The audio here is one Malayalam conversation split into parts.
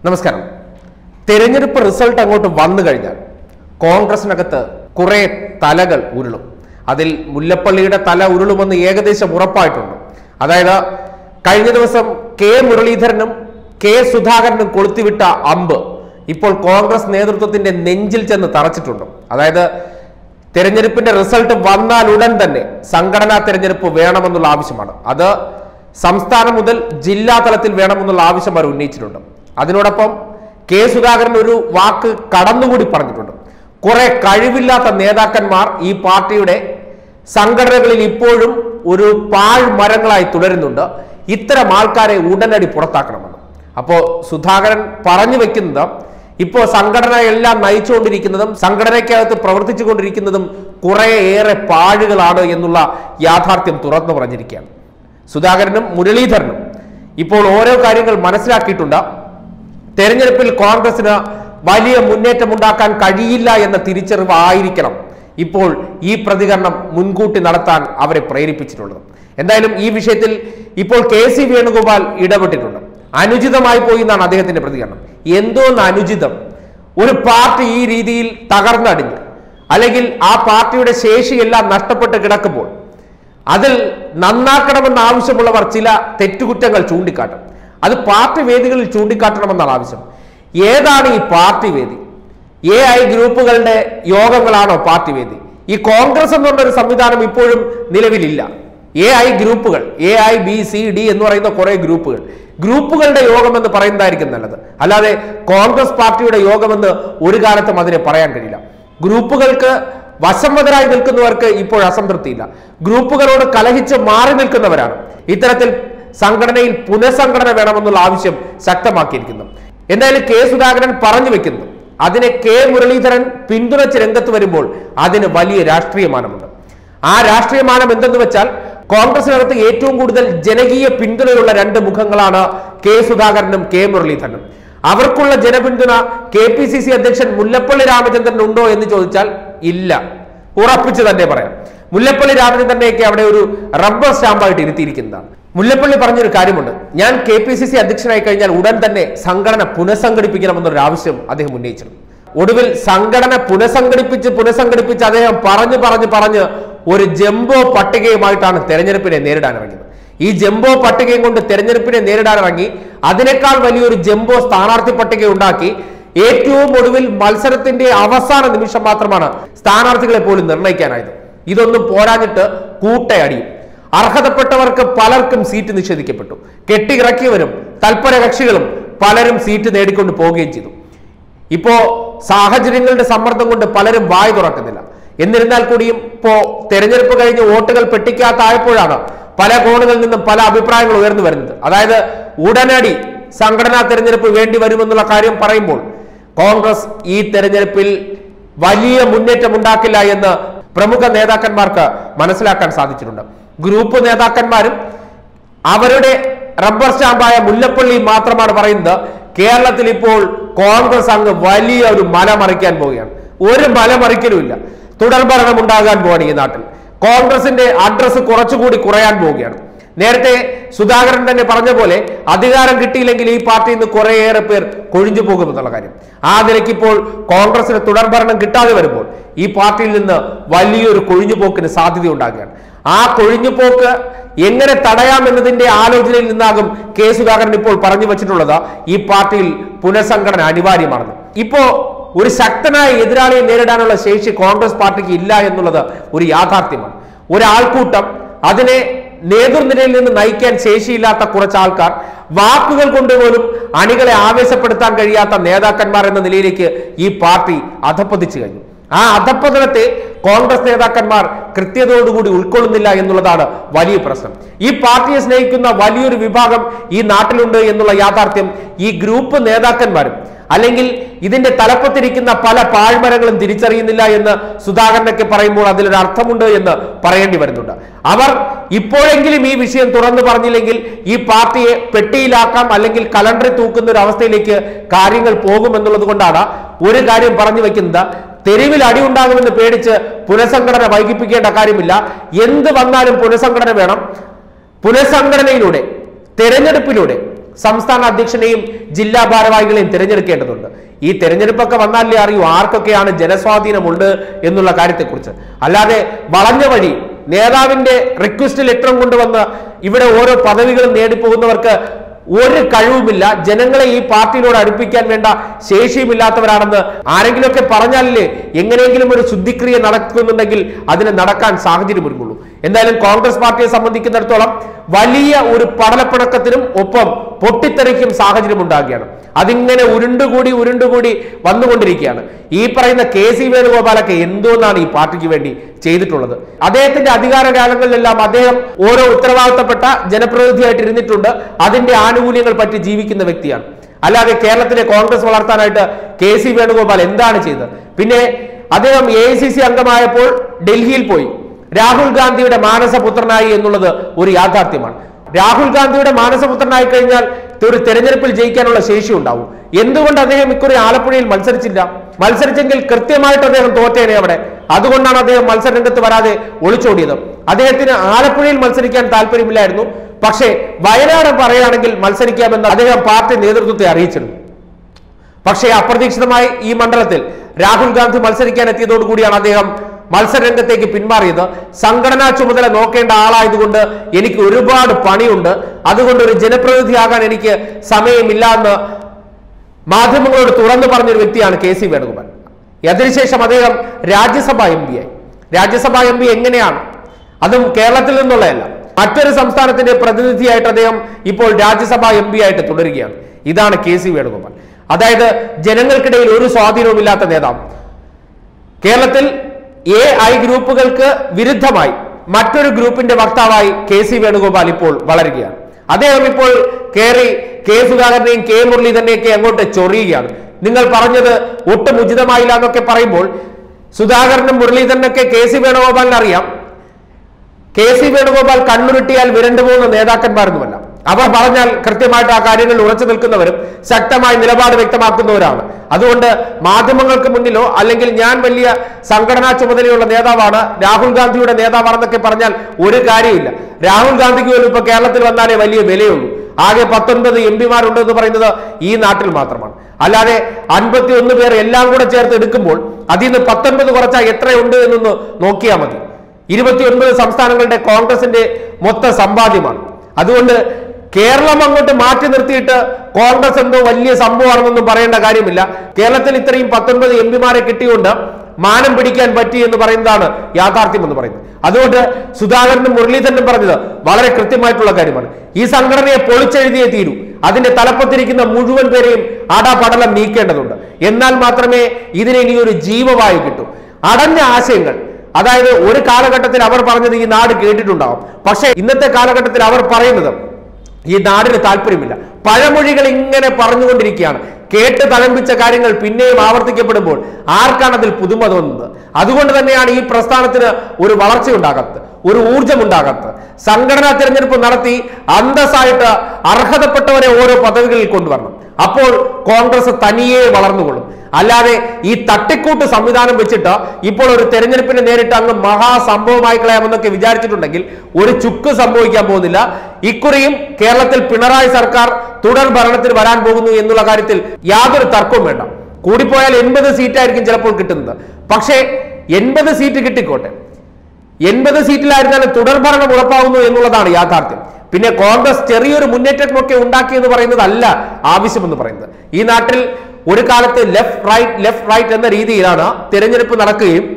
നമസ്കാരം തെരഞ്ഞെടുപ്പ് റിസൾട്ട് അങ്ങോട്ട് വന്നു കഴിഞ്ഞാൽ കോൺഗ്രസിനകത്ത് കുറെ തലകൾ ഉരുളും അതിൽ മുല്ലപ്പള്ളിയുടെ തല ഉരുളുമെന്ന് ഏകദേശം ഉറപ്പായിട്ടുണ്ട് അതായത് കഴിഞ്ഞ ദിവസം കെ മുരളീധരനും കെ സുധാകരനും കൊളുത്തിവിട്ട അമ്പ് ഇപ്പോൾ കോൺഗ്രസ് നേതൃത്വത്തിന്റെ നെഞ്ചിൽ ചെന്ന് തറച്ചിട്ടുണ്ട് അതായത് തെരഞ്ഞെടുപ്പിന്റെ റിസൾട്ട് വന്നാൽ ഉടൻ തന്നെ സംഘടനാ തെരഞ്ഞെടുപ്പ് വേണമെന്നുള്ള ആവശ്യമാണ് അത് സംസ്ഥാനം മുതൽ ജില്ലാ തലത്തിൽ വേണമെന്നുള്ള ആവശ്യം അവർ ഉന്നയിച്ചിട്ടുണ്ട് അതിനോടൊപ്പം കെ സുധാകരൻ ഒരു വാക്ക് കടന്നുകൂടി പറഞ്ഞിട്ടുണ്ട് കുറെ കഴിവില്ലാത്ത നേതാക്കന്മാർ ഈ പാർട്ടിയുടെ സംഘടനകളിൽ ഇപ്പോഴും ഒരു പാഴ്മരങ്ങളായി തുടരുന്നുണ്ട് ഇത്തരം ആൾക്കാരെ ഉടനടി പുറത്താക്കണമെന്ന് അപ്പോ സുധാകരൻ പറഞ്ഞു വെക്കുന്നത് ഇപ്പോ സംഘടനയെല്ലാം നയിച്ചുകൊണ്ടിരിക്കുന്നതും സംഘടനയ്ക്കകത്ത് പ്രവർത്തിച്ചുകൊണ്ടിരിക്കുന്നതും കുറേയേറെ പാഴുകളാണ് എന്നുള്ള യാഥാർത്ഥ്യം തുറന്നു പറഞ്ഞിരിക്കുകയാണ് സുധാകരനും മുരളീധരനും ഇപ്പോൾ ഓരോ കാര്യങ്ങൾ മനസ്സിലാക്കിയിട്ടുണ്ട് തെരഞ്ഞെടുപ്പിൽ കോൺഗ്രസിന് വലിയ മുന്നേറ്റം ഉണ്ടാക്കാൻ കഴിയില്ല എന്ന തിരിച്ചറിവ് ആയിരിക്കണം ഇപ്പോൾ ഈ പ്രതികരണം മുൻകൂട്ടി നടത്താൻ അവരെ പ്രേരിപ്പിച്ചിട്ടുള്ളത് എന്തായാലും ഈ വിഷയത്തിൽ ഇപ്പോൾ കെ സി വേണുഗോപാൽ ഇടപെട്ടിട്ടുണ്ട് അനുചിതമായി പോയി എന്നാണ് അദ്ദേഹത്തിന്റെ പ്രതികരണം എന്തോന്ന് അനുചിതം ഒരു പാർട്ടി ഈ രീതിയിൽ തകർന്നടിഞ്ഞു അല്ലെങ്കിൽ ആ പാർട്ടിയുടെ ശേഷിയെല്ലാം നഷ്ടപ്പെട്ട് കിടക്കുമ്പോൾ അതിൽ നന്നാക്കണമെന്ന് ആവശ്യമുള്ളവർ ചില തെറ്റുകുറ്റങ്ങൾ ചൂണ്ടിക്കാട്ടും അത് പാർട്ടി വേദികളിൽ ചൂണ്ടിക്കാട്ടണമെന്നാണ് ആവശ്യം ഏതാണ് ഈ പാർട്ടി വേദി എ ഐ ഗ്രൂപ്പുകളുടെ യോഗങ്ങളാണോ പാർട്ടി വേദി ഈ കോൺഗ്രസ് എന്ന് പറഞ്ഞ ഒരു സംവിധാനം ഇപ്പോഴും നിലവിലില്ല എ ഐ ഗ്രൂപ്പുകൾ A I B C D എന്ന് പറയുന്ന കുറെ ഗ്രൂപ്പുകൾ ഗ്രൂപ്പുകളുടെ യോഗം എന്ന് പറയുന്നതായിരിക്കും നല്ലത് അല്ലാതെ കോൺഗ്രസ് പാർട്ടിയുടെ യോഗമെന്ന് ഒരു കാലത്തും അതിനെ പറയാൻ കഴിയില്ല ഗ്രൂപ്പുകൾക്ക് വശംവതരായി നിൽക്കുന്നവർക്ക് ഇപ്പോൾ അസംതൃപ്തിയില്ല ഗ്രൂപ്പുകളോട് കലഹിച്ച് മാറി നിൽക്കുന്നവരാണ് ഇത്തരത്തിൽ സംഘടനയിൽ പുനഃസംഘടന വേണമെന്നുള്ള ആവശ്യം ശക്തമാക്കിയിരിക്കുന്നു എന്തായാലും കെ സുധാകരൻ പറഞ്ഞു വെക്കുന്നു അതിനെ കെ മുരളീധരൻ പിന്തുണച്ച് രംഗത്ത് വരുമ്പോൾ അതിന് വലിയ രാഷ്ട്രീയമാനമുണ്ട് ആ രാഷ്ട്രീയമാനം എന്തെന്ന് വെച്ചാൽ കോൺഗ്രസിനകത്ത് ഏറ്റവും കൂടുതൽ ജനകീയ പിന്തുണയുള്ള രണ്ട് മുഖങ്ങളാണ് കെ സുധാകരനും കെ മുരളീധരനും അവർക്കുള്ള ജനപിന്തുണ കെ പി സി സി അധ്യക്ഷൻ മുല്ലപ്പള്ളി രാമചന്ദ്രൻ ഉണ്ടോ എന്ന് ചോദിച്ചാൽ ഇല്ല ഉറപ്പിച്ച് തന്നെ പറയാം മുല്ലപ്പള്ളി രാമചന്ദ്രനെയൊക്കെ അവിടെ ഒരു റബ്ബർ സ്റ്റാമ്പായിട്ട് ഇരുത്തിയിരിക്കുന്നതാണ് മുല്ലപ്പള്ളി പറഞ്ഞൊരു കാര്യമുണ്ട് ഞാൻ കെ പി സി സി അധ്യക്ഷനായി കഴിഞ്ഞാൽ ഉടൻ തന്നെ സംഘടന പുനഃസംഘടിപ്പിക്കണമെന്നൊരു ആവശ്യം അദ്ദേഹം ഉന്നയിച്ചിരുന്നു ഒടുവിൽ സംഘടന പുനഃസംഘടിപ്പിച്ച് പുനഃസംഘടിപ്പിച്ച് അദ്ദേഹം പറഞ്ഞു പറഞ്ഞു പറഞ്ഞ് ഒരു ജംബോ പട്ടികയുമായിട്ടാണ് തെരഞ്ഞെടുപ്പിനെ നേരിടാൻ ഇറങ്ങിയത് ഈ ജംബോ പട്ടികയും കൊണ്ട് തെരഞ്ഞെടുപ്പിനെ നേരിടാൻ ഇറങ്ങി അതിനേക്കാൾ വലിയൊരു ജംബോ സ്ഥാനാർത്ഥി പട്ടിക ഉണ്ടാക്കി ഏറ്റവും ഒടുവിൽ മത്സരത്തിന്റെ അവസാന നിമിഷം മാത്രമാണ് സ്ഥാനാർത്ഥികളെ പോലും നിർണ്ണയിക്കാനായത് ഇതൊന്നും പോരാഞ്ഞിട്ട് കൂട്ടയടിയും അർഹതപ്പെട്ടവർക്ക് പലർക്കും സീറ്റ് നിഷേധിക്കപ്പെട്ടു കെട്ടിയിറക്കിയവരും തൽപര കക്ഷികളും പലരും സീറ്റ് നേടിക്കൊണ്ട് പോവുകയും ചെയ്തു ഇപ്പോ സാഹചര്യങ്ങളുടെ സമ്മർദ്ദം കൊണ്ട് പലരും വായി തുറക്കുന്നില്ല എന്നിരുന്നാൽ കൂടിയും ഇപ്പോ തെരഞ്ഞെടുപ്പ് കഴിഞ്ഞ് വോട്ടുകൾ പെട്ടിക്കകത്തായപ്പോഴാണ് പല കോണുകളിൽ നിന്നും പല അഭിപ്രായങ്ങൾ ഉയർന്നു വരുന്നത് അതായത് ഉടനടി സംഘടനാ തെരഞ്ഞെടുപ്പ് വേണ്ടി വരുമെന്നുള്ള കാര്യം പറയുമ്പോൾ കോൺഗ്രസ് ഈ തെരഞ്ഞെടുപ്പിൽ വലിയ മുന്നേറ്റം ഉണ്ടാക്കില്ല എന്ന് പ്രമുഖ നേതാക്കന്മാർക്ക് മനസ്സിലാക്കാൻ സാധിച്ചിട്ടുണ്ട് ഗ്രൂപ്പ് നേതാക്കന്മാരും അവരുടെ റബ്ബർ സ്റ്റാമ്പായ മുല്ലപ്പള്ളി മാത്രമാണ് പറയുന്നത് കേരളത്തിൽ ഇപ്പോൾ കോൺഗ്രസ് അങ്ങ് വലിയ ഒരു മല മറിക്കാൻ പോവുകയാണ് ഒരു മല മറിക്കലുമില്ല തുടർഭരണം ഉണ്ടാകാൻ പോവാണ് ഈ നാട്ടിൽ കോൺഗ്രസിന്റെ അഡ്രസ് കുറച്ചുകൂടി കുറയാൻ പോവുകയാണ് നേരത്തെ സുധാകരൻ തന്നെ പറഞ്ഞ പോലെ അധികാരം കിട്ടിയില്ലെങ്കിൽ ഈ പാർട്ടിയിൽ നിന്ന് കുറേയേറെ പേർ കൊഴിഞ്ഞു പോകുമെന്നുള്ള കാര്യം ആ നിലയ്ക്ക് ഇപ്പോൾ കോൺഗ്രസിന് തുടർഭരണം കിട്ടാതെ വരുമ്പോൾ ഈ പാർട്ടിയിൽ നിന്ന് വലിയൊരു കൊഴിഞ്ഞുപോക്കിന് സാധ്യത ഉണ്ടാകുകയാണ് ആ കൊഴിഞ്ഞുപോക്ക് എങ്ങനെ തടയാം എന്നതിന്റെ ആലോചനയിൽ നിന്നാകും കെ സുധാകരൻ ഇപ്പോൾ പറഞ്ഞു വെച്ചിട്ടുള്ളത് ഈ പാർട്ടിയിൽ പുനഃസംഘടന അനിവാര്യമാണെന്ന് ഇപ്പോ ഒരു ശക്തനായ എതിരാളിയെ നേരിടാനുള്ള ശേഷി കോൺഗ്രസ് പാർട്ടിക്ക് ഇല്ല എന്നുള്ളത് ഒരു യാഥാർത്ഥ്യമാണ് ഒരാൾക്കൂട്ടം അതിനെ നേതൃനിരയിൽ നിന്ന് നയിക്കാൻ ശേഷിയില്ലാത്ത കുറച്ച് ആൾക്കാർ വാക്കുകൾ കൊണ്ടുപോലും അണികളെ ആവേശപ്പെടുത്താൻ കഴിയാത്ത നേതാക്കന്മാർ എന്ന നിലയിലേക്ക് ഈ പാർട്ടി അധപ്പതിച്ചു കഴിഞ്ഞു ആ അധപ്പതനത്തെ കോൺഗ്രസ് നേതാക്കന്മാർ കൃത്യതയോടുകൂടി ഉൾക്കൊള്ളുന്നില്ല എന്നുള്ളതാണ് വലിയ പ്രശ്നം ഈ പാർട്ടിയെ സ്നേഹിക്കുന്ന വലിയൊരു വിഭാഗം ഈ നാട്ടിലുണ്ട് എന്നുള്ള യാഥാർത്ഥ്യം ഈ ഗ്രൂപ്പ് നേതാക്കന്മാരും അല്ലെങ്കിൽ ഇതിന്റെ തലപ്പത്തിരിക്കുന്ന പല പാഴ്മരങ്ങളും തിരിച്ചറിയുന്നില്ല എന്ന് സുധാകരനൊക്കെ പറയുമ്പോൾ അതിലൊരു അർത്ഥമുണ്ട് എന്ന് പറയേണ്ടി വരുന്നുണ്ട് അവർ ഇപ്പോഴെങ്കിലും ഈ വിഷയം തുറന്നു പറഞ്ഞില്ലെങ്കിൽ ഈ പാർട്ടിയെ പെട്ടിയിലാക്കാം അല്ലെങ്കിൽ കലണ്ടറിൽ തൂക്കുന്ന ഒരു അവസ്ഥയിലേക്ക് കാര്യങ്ങൾ പോകുമെന്നുള്ളത് കൊണ്ടാണ് ഒരു കാര്യം പറഞ്ഞു വെക്കുന്നത് തെരുവിൽ അടി ഉണ്ടാകുമെന്ന് പേടിച്ച് പുനഃസംഘടന വൈകിപ്പിക്കേണ്ട കാര്യമില്ല എന്ത് വന്നാലും പുനഃസംഘടന വേണം പുനഃസംഘടനയിലൂടെ തെരഞ്ഞെടുപ്പിലൂടെ സംസ്ഥാന അധ്യക്ഷനെയും ജില്ലാ ഭാരവാഹികളെയും തിരഞ്ഞെടുക്കേണ്ടതുണ്ട് ഈ തെരഞ്ഞെടുപ്പൊക്കെ വന്നാലേ അറിയൂ ആർക്കൊക്കെയാണ് ജനസ്വാധീനമുണ്ട് എന്നുള്ള കാര്യത്തെക്കുറിച്ച് അല്ലാതെ വളഞ്ഞ വഴി നേതാവിന്റെ റിക്വസ്റ്റ് ലെറ്ററും കൊണ്ടുവന്ന് ഇവിടെ ഓരോ പദവികളും നേടിപ്പോകുന്നവർക്ക് ഒരു കഴിവുമില്ല ജനങ്ങളെ ഈ പാർട്ടിയിലോട് അടുപ്പിക്കാൻ വേണ്ട ശേഷിയുമില്ലാത്തവരാണെന്ന് ആരെങ്കിലുമൊക്കെ പറഞ്ഞാലല്ലേ എങ്ങനെയെങ്കിലും ഒരു ശുദ്ധിക്രിയ നടക്കുന്നുണ്ടെങ്കിൽ അതിന് നടക്കാൻ സാഹചര്യം ഒരുങ്ങുള്ളൂ എന്തായാലും കോൺഗ്രസ് പാർട്ടിയെ സംബന്ധിക്കുന്നിടത്തോളം വലിയ ഒരു പടലപ്പിണക്കത്തിനും ഒപ്പം പൊട്ടിത്തെറിക്കും സാഹചര്യം ഉണ്ടാകുകയാണ് അതിങ്ങനെ ഉരുണ്ടുകൂടി ഉരുണ്ടുകൂടി വന്നുകൊണ്ടിരിക്കുകയാണ് ഈ പറയുന്ന കെ സി വേണുഗോപാലൊക്കെ എന്തോന്നാണ് ഈ പാർട്ടിക്ക് വേണ്ടി ചെയ്തിട്ടുള്ളത് അദ്ദേഹത്തിന്റെ അധികാര കാലങ്ങളിലെല്ലാം അദ്ദേഹം ഓരോ ഉത്തരവാദിത്തപ്പെട്ട ജനപ്രതിനിധിയായിട്ട് ഇരുന്നിട്ടുണ്ട് അതിന്റെ ആനുകൂല്യങ്ങൾ പറ്റി ജീവിക്കുന്ന വ്യക്തിയാണ് അല്ലാതെ കേരളത്തിലെ കോൺഗ്രസ് വളർത്താനായിട്ട് കെ സി വേണുഗോപാൽ എന്താണ് ചെയ്തത് പിന്നെ അദ്ദേഹം എ ഐ സി സി അംഗമായപ്പോൾ ഡൽഹിയിൽ പോയി രാഹുൽ ഗാന്ധിയുടെ മാനസപുത്രനായി എന്നുള്ളത് ഒരു യാഥാർത്ഥ്യമാണ് രാഹുൽ ഗാന്ധിയുടെ മാനസപുത്രനായി കഴിഞ്ഞാൽ ഒരു തെരഞ്ഞെടുപ്പിൽ ജയിക്കാനുള്ള ശേഷി ഉണ്ടാവും എന്തുകൊണ്ട് അദ്ദേഹം ഇക്കുറി ആലപ്പുഴയിൽ മത്സരിച്ചില്ല മത്സരിച്ചെങ്കിൽ കൃത്യമായിട്ട് അദ്ദേഹം തോറ്റേനെ അവിടെ അതുകൊണ്ടാണ് അദ്ദേഹം മത്സരരംഗത്ത് വരാതെ ഒളിച്ചോടിയത് അദ്ദേഹത്തിന് ആലപ്പുഴയിൽ മത്സരിക്കാൻ താല്പര്യമില്ലായിരുന്നു പക്ഷേ വയനാട് പറയുകയാണെങ്കിൽ മത്സരിക്കാമെന്ന് അദ്ദേഹം പാർട്ടി നേതൃത്വത്തെ അറിയിച്ചിരുന്നു പക്ഷേ അപ്രതീക്ഷിതമായി ഈ മണ്ഡലത്തിൽ രാഹുൽ ഗാന്ധി മത്സരിക്കാൻ എത്തിയതോടുകൂടിയാണ് അദ്ദേഹം മത്സരരംഗത്തേക്ക് പിന്മാറിയത് സംഘടനാ ചുമതല നോക്കേണ്ട ആളായതുകൊണ്ട് എനിക്ക് ഒരുപാട് പണിയുണ്ട് അതുകൊണ്ട് ഒരു ജനപ്രതിനിധിയാകാൻ എനിക്ക് സമയമില്ല എന്ന് മാധ്യമങ്ങളോട് തുറന്നു പറഞ്ഞൊരു വ്യക്തിയാണ് കെ സി വേണുഗോപാൽ അതിനുശേഷം അദ്ദേഹം രാജ്യസഭ എം പി ആയി രാജ്യസഭ എം പി എങ്ങനെയാണ് അതും കേരളത്തിൽ നിന്നുള്ളതല്ല മറ്റൊരു സംസ്ഥാനത്തിന്റെ പ്രതിനിധിയായിട്ട് അദ്ദേഹം ഇപ്പോൾ രാജ്യസഭ എം പി ആയിട്ട് തുടരുകയാണ് ഇതാണ് കെ സി വേണുഗോപാൽ അതായത് ജനങ്ങൾക്കിടയിൽ ഒരു സ്വാധീനവുമില്ലാത്ത നേതാവ് കേരളത്തിൽ എ ഐ ഗ്രൂപ്പുകൾക്ക് വിരുദ്ധമായി മറ്റൊരു ഗ്രൂപ്പിന്റെ വക്താവായി കെ സി വേണുഗോപാൽ ഇപ്പോൾ വളരുകയാണ് അദ്ദേഹം ഇപ്പോൾ കയറി കെ സുധാകരനെയും കെ മുരളീധരനെയൊക്കെ അങ്ങോട്ട് ചൊറിയുകയാണ് നിങ്ങൾ പറഞ്ഞത് ഒട്ടും ഉചിതമായില്ല എന്നൊക്കെ പറയുമ്പോൾ സുധാകരനും മുരളീധരനൊക്കെ കെ സി വേണുഗോപാലിന് അറിയാം കെ സി വേണുഗോപാൽ കണ്ണുരുട്ടിയാൽ വിരണ്ടു പോകുന്ന നേതാക്കന്മാരൊന്നുമല്ല അവർ പറഞ്ഞാൽ കൃത്യമായിട്ട് ആ കാര്യങ്ങളിൽ ഉറച്ചു നിൽക്കുന്നവരും ശക്തമായ നിലപാട് വ്യക്തമാക്കുന്നവരാണ് അതുകൊണ്ട് മാധ്യമങ്ങൾക്ക് മുന്നിലോ അല്ലെങ്കിൽ ഞാൻ വലിയ സംഘടനാ ചുമതലയുള്ള നേതാവാണ് രാഹുൽ ഗാന്ധിയുടെ നേതാവാണെന്നൊക്കെ പറഞ്ഞാൽ ഒരു കാര്യമില്ല രാഹുൽ ഗാന്ധിക്ക് പോലും ഇപ്പൊ കേരളത്തിൽ വന്നാലേ വലിയ വിലയുള്ളൂ ആകെ പത്തൊൻപത് എം പിമാരുണ്ട് എന്ന് പറയുന്നത് ഈ നാട്ടിൽ മാത്രമാണ് അല്ലാതെ അൻപത്തി ഒന്ന് പേർ എല്ലാം കൂടെ ചേർത്ത് എടുക്കുമ്പോൾ അതിൽ നിന്ന് പത്തൊൻപത് കുറച്ചാൽ എത്രയുണ്ട് എന്നൊന്ന് നോക്കിയാൽ മതി ഇരുപത്തിയൊൻപത് സംസ്ഥാനങ്ങളുടെ കോൺഗ്രസിന്റെ മൊത്ത സമ്പാദ്യമാണ് അതുകൊണ്ട് കേരളം അങ്ങോട്ട് മാറ്റി നിർത്തിയിട്ട് കോൺഗ്രസ് എന്തോ വലിയ സംഭവമാണെന്നൊന്നും പറയേണ്ട കാര്യമില്ല കേരളത്തിൽ ഇത്രയും പത്തൊൻപത് എം പിമാരെ കിട്ടിയുകൊണ്ട് മാനം പിടിക്കാൻ പറ്റി എന്ന് പറയുന്നതാണ് യാഥാർത്ഥ്യം എന്ന് പറയുന്നത് അതുകൊണ്ട് സുധാകരനും മുരളീധരനും പറഞ്ഞത് വളരെ കൃത്യമായിട്ടുള്ള കാര്യമാണ് ഈ സംഘടനയെ പൊളിച്ചെഴുതിയേ തീരൂ അതിന്റെ തലപ്പത്തിരിക്കുന്ന മുഴുവൻ പേരെയും അടപടലം നീക്കേണ്ടതുണ്ട് എന്നാൽ മാത്രമേ ഇതിന് ഇനി ഒരു ജീവവായു കിട്ടൂ അടഞ്ഞ ആശയങ്ങൾ അതായത് ഒരു കാലഘട്ടത്തിൽ അവർ പറഞ്ഞത് ഈ നാട് കേട്ടിട്ടുണ്ടാവും പക്ഷേ ഇന്നത്തെ കാലഘട്ടത്തിൽ അവർ പറയുന്നത് ഈ നാടിന് താല്പര്യമില്ല പഴമൊഴികൾ ഇങ്ങനെ പറഞ്ഞുകൊണ്ടിരിക്കുകയാണ് കേട്ട് തഴമ്പിച്ച കാര്യങ്ങൾ പിന്നെയും ആവർത്തിക്കപ്പെടുമ്പോൾ ആർക്കാണ് അതിൽ പുതുമ തോന്നുന്നത് അതുകൊണ്ട് തന്നെയാണ് ഈ പ്രസ്ഥാനത്തിന് ഒരു വളർച്ച ഉണ്ടാകാത്തത് ഒരു ഊർജം ഉണ്ടാകാത്തത് സംഘടനാ തിരഞ്ഞെടുപ്പ് നടത്തി അന്തസ്സായിട്ട് അർഹതപ്പെട്ടവരെ ഓരോ പദവികളിൽ കൊണ്ടുവരണം അപ്പോൾ കോൺഗ്രസ് തനിയെ വളർന്നുകൊള്ളും അല്ലാതെ ഈ തട്ടിക്കൂട്ട് സംവിധാനം വെച്ചിട്ട് ഇപ്പോൾ ഒരു തെരഞ്ഞെടുപ്പിനെ നേരിട്ട് അങ്ങ് മഹാസംഭവമായി കളയാമെന്നൊക്കെ വിചാരിച്ചിട്ടുണ്ടെങ്കിൽ ഒരു ചുക്ക് സംഭവിക്കാൻ പോകുന്നില്ല ഇക്കുറിയും കേരളത്തിൽ പിണറായി സർക്കാർ തുടർ ഭരണത്തിൽ വരാൻ പോകുന്നു എന്നുള്ള കാര്യത്തിൽ യാതൊരു തർക്കവും വേണ്ട കൂടിപ്പോയാൽ എൺപത് സീറ്റായിരിക്കും ചിലപ്പോൾ കിട്ടുന്നത് പക്ഷേ എൺപത് സീറ്റ് കിട്ടിക്കോട്ടെ എൺപത് സീറ്റിലായിരുന്നാലും തുടർ ഭരണം ഉറപ്പാകുന്നു എന്നുള്ളതാണ് യാഥാർത്ഥ്യം പിന്നെ കോൺഗ്രസ് ചെറിയൊരു മുന്നേറ്റമൊക്കെ ഉണ്ടാക്കിയെന്ന് പറയുന്നത് അല്ല ആവശ്യമെന്ന് പറയുന്നത് ഈ നാട്ടിൽ ഒരു കാലത്ത് ലെഫ്റ്റ് റൈറ്റ് ലെഫ്റ്റ് റൈറ്റ് എന്ന രീതിയിലാണ് തിരഞ്ഞെടുപ്പ് നടക്കുകയും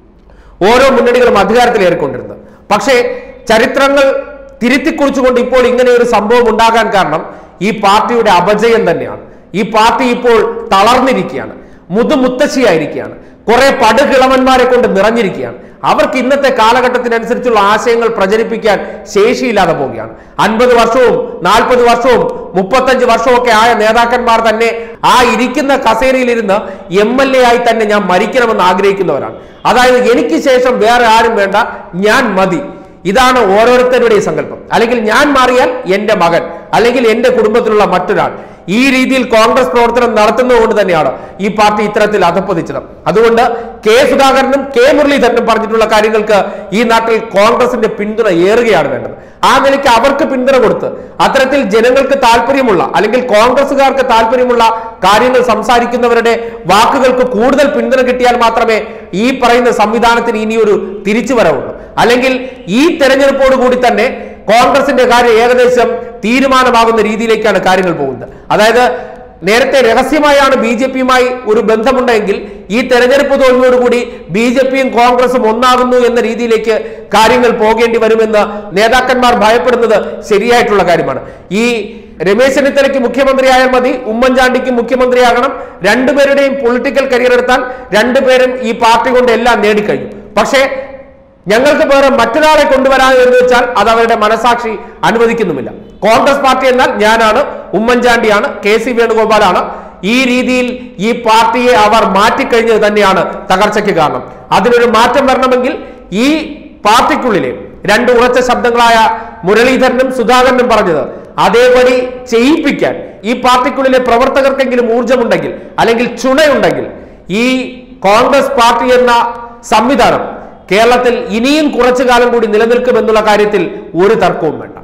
ഓരോ മുന്നണികളും അധികാരത്തിലേറിക്കൊണ്ടിരുന്നത് പക്ഷേ ചരിത്രങ്ങൾ തിരുത്തിക്കുറിച്ചുകൊണ്ട് ഇപ്പോൾ ഇങ്ങനെ ഒരു സംഭവം ഉണ്ടാകാൻ കാരണം ഈ പാർട്ടിയുടെ അപജയം തന്നെയാണ് ഈ പാർട്ടി ഇപ്പോൾ തളർന്നിരിക്കുകയാണ് മുതുമുത്തശ്ശിയായിരിക്കുകയാണ് കുറെ പടുകിളവന്മാരെ കൊണ്ട് നിറഞ്ഞിരിക്കുകയാണ് അവർക്ക് ഇന്നത്തെ കാലഘട്ടത്തിനനുസരിച്ചുള്ള ആശയങ്ങൾ പ്രചരിപ്പിക്കാൻ ശേഷിയില്ലാതെ പോവുകയാണ് അൻപത് വർഷവും നാൽപ്പത് വർഷവും മുപ്പത്തഞ്ച് വർഷവും ഒക്കെ ആയ നേതാക്കന്മാർ തന്നെ ആ ഇരിക്കുന്ന കസേരയിലിരുന്ന് എം എൽ എ ആയി തന്നെ ഞാൻ മരിക്കണമെന്ന് ആഗ്രഹിക്കുന്നവരാണ് അതായത് എനിക്ക് ശേഷം വേറെ ആരും വേണ്ട ഞാൻ മതി ഇതാണ് ഓരോരുത്തരുടെയും സങ്കല്പം അല്ലെങ്കിൽ ഞാൻ മാറിയാൽ എന്റെ മകൻ അല്ലെങ്കിൽ എന്റെ കുടുംബത്തിലുള്ള മറ്റൊരാൾ ഈ രീതിയിൽ കോൺഗ്രസ് പ്രവർത്തനം നടത്തുന്നതുകൊണ്ട് തന്നെയാണ് ഈ പാർട്ടി ഇത്തരത്തിൽ അധപ്പതിച്ചത് അതുകൊണ്ട് കെ സുധാകരനും കെ മുരളീധരനും പറഞ്ഞിട്ടുള്ള കാര്യങ്ങൾക്ക് ഈ നാട്ടിൽ കോൺഗ്രസിന്റെ പിന്തുണ ഏറുകയാണ് വേണ്ടത് ആ നിലയ്ക്ക് അവർക്ക് പിന്തുണ കൊടുത്ത് അത്തരത്തിൽ ജനങ്ങൾക്ക് താല്പര്യമുള്ള അല്ലെങ്കിൽ കോൺഗ്രസുകാർക്ക് താല്പര്യമുള്ള കാര്യങ്ങൾ സംസാരിക്കുന്നവരുടെ വാക്കുകൾക്ക് കൂടുതൽ പിന്തുണ കിട്ടിയാൽ മാത്രമേ ഈ പറയുന്ന സംവിധാനത്തിന് ഇനിയൊരു തിരിച്ചുവരവുള്ളൂ അല്ലെങ്കിൽ ഈ തെരഞ്ഞെടുപ്പോട് കൂടി തന്നെ കോൺഗ്രസിന്റെ കാര്യം ഏകദേശം തീരുമാനമാകുന്ന രീതിയിലേക്കാണ് കാര്യങ്ങൾ പോകുന്നത് അതായത് നേരത്തെ രഹസ്യമായാണ് ബി ജെ പിയുമായി ഒരു ബന്ധമുണ്ടെങ്കിൽ ഈ തെരഞ്ഞെടുപ്പ് തോൽവിയോടുകൂടി ബി ജെ പിയും കോൺഗ്രസും ഒന്നാകുന്നു എന്ന രീതിയിലേക്ക് കാര്യങ്ങൾ പോകേണ്ടി വരുമെന്ന് നേതാക്കന്മാർ ഭയപ്പെടുന്നത് ശരിയായിട്ടുള്ള കാര്യമാണ് ഈ രമേശ് ചെന്നിത്തലയ്ക്ക് മുഖ്യമന്ത്രിയായാൽ മതി ഉമ്മൻചാണ്ടിക്ക് മുഖ്യമന്ത്രിയാകണം രണ്ടുപേരുടെയും പൊളിറ്റിക്കൽ കരിയർ എടുത്താൽ രണ്ടുപേരും ഈ പാർട്ടി കൊണ്ട് എല്ലാം നേടിക്കഴിഞ്ഞു പക്ഷേ ഞങ്ങൾക്ക് വേറെ മറ്റൊരാളെ കൊണ്ടുവരാൻ എന്ന് വെച്ചാൽ അത് അവരുടെ മനസാക്ഷി അനുവദിക്കുന്നുമില്ല കോൺഗ്രസ് പാർട്ടി എന്നാൽ ഞാനാണ് ഉമ്മൻചാണ്ടിയാണ് കെ സി വേണുഗോപാലാണ് ഈ രീതിയിൽ ഈ പാർട്ടിയെ അവർ മാറ്റിക്കഴിഞ്ഞത് തന്നെയാണ് തകർച്ചയ്ക്ക് കാരണം അതിനൊരു മാറ്റം വരണമെങ്കിൽ ഈ പാർട്ടിക്കുള്ളിലെ രണ്ട് ഉറച്ച ശബ്ദങ്ങളായ മുരളീധരനും സുധാകരനും പറഞ്ഞത് അതേപടി ചെയ്യിപ്പിക്കാൻ ഈ പാർട്ടിക്കുള്ളിലെ പ്രവർത്തകർക്കെങ്കിലും ഊർജമുണ്ടെങ്കിൽ അല്ലെങ്കിൽ ചുണയുണ്ടെങ്കിൽ ഈ കോൺഗ്രസ് പാർട്ടി എന്ന സംവിധാനം കേരളത്തിൽ ഇനിയും കുറച്ചു കാലം കൂടി നിലനിൽക്കുമെന്നുള്ള കാര്യത്തിൽ ഒരു തർക്കവും വേണ്ട